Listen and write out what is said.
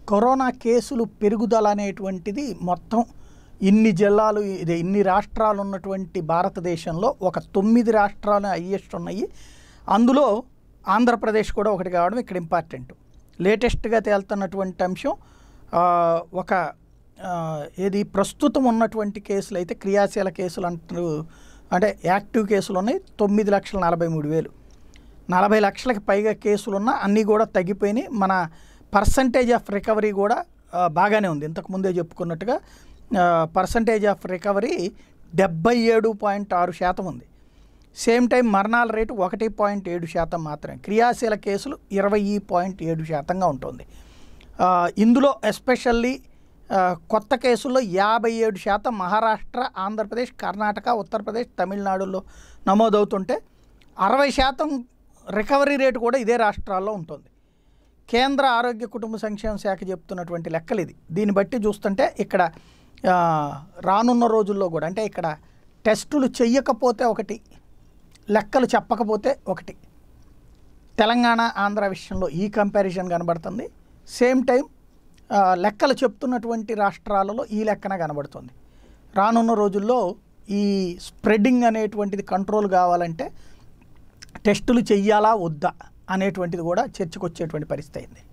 corona కేసులు పెరుగుదల అనేటువంటిది మొత్తం ఇన్ని జిల్లాలు ఇది ఇన్ని రాష్ట్రాలు ఉన్నటువంటి భారతదేశంలో ఒక తొమ్మిది రాష్ట్రాలు హయ్యెస్ట్ ఉన్నాయి అందులో ఆంధ్రప్రదేశ్ కూడా ఒకటి కావడం ఇక్కడ ఇంపార్టెంట్ లేటెస్ట్గా తేలుతున్నటువంటి అంశం ఆ, ఒక ఆ, ఏది ప్రస్తుతం ఉన్నటువంటి కేసులు అయితే క్రియాశీల కేసులు అంటారు అంటే యాక్టివ్ కేసులు ఉన్నాయి తొమ్మిది లక్షల నలభై మూడు వేలు నలభై లక్షలకు పైగా కేసులున్నా అన్నీ కూడా తగ్గిపోయినాయి మన పర్సంటేజ్ ఆఫ్ రికవరీ కూడా ఆ, బాగానే ఉంది ఇంతకు ముందే చెప్పుకున్నట్టుగా పర్సంటేజ్ ఆఫ్ రికవరీ డెబ్బై ఏడు పాయింట్ ఆరు శాతం ఉంది సేమ్ టైం మరణాల రేటు ఒకటి పాయింట్ ఏడు శాతం మాత్రమే క్రియాశీల కేసులు ఇరవై పాయింట్ ఏడు శాతంగా ఉంటుంది ఆ, ఇందులో ఎస్పెషల్లీ ఆ, కొత్త కేసుల్లో యాభై ఏడు శాతం మహారాష్ట్ర ఆంధ్రప్రదేశ్ కర్ణాటక ఉత్తరప్రదేశ్ తమిళనాడులో నమోదవుతుంటే అరవై శాతం రికవరీ రేటు కూడా ఇదే రాష్ట్రాల్లో ఉంటుంది కేంద్ర ఆరోగ్య కుటుంబ సంక్షేమ శాఖ చెప్తున్నటువంటి లెక్కలు ఇది దీన్ని బట్టి చూస్తుంటే ఇక్కడ ఆ, రానున్న రోజుల్లో కూడా అంటే ఇక్కడ టెస్టులు చెయ్యకపోతే ఒకటి లెక్కలు చెప్పకపోతే ఒకటి తెలంగాణ ఆంధ్ర విషయంలో ఈ కంపారిజన్ కనబడుతుంది సేమ్ టైం ఆ, లెక్కలు చెప్తున్నటువంటి రాష్ట్రాలలో ఈ లెక్కన కనబడుతుంది రానున్న రోజుల్లో ఈ స్ప్రెడ్డింగ్ అనేటువంటిది కంట్రోల్ కావాలంటే టెస్టులు చెయ్యాలా వద్దా అనేటువంటిది కూడా చర్చకు వచ్చేటువంటి పరిస్థితి అయింది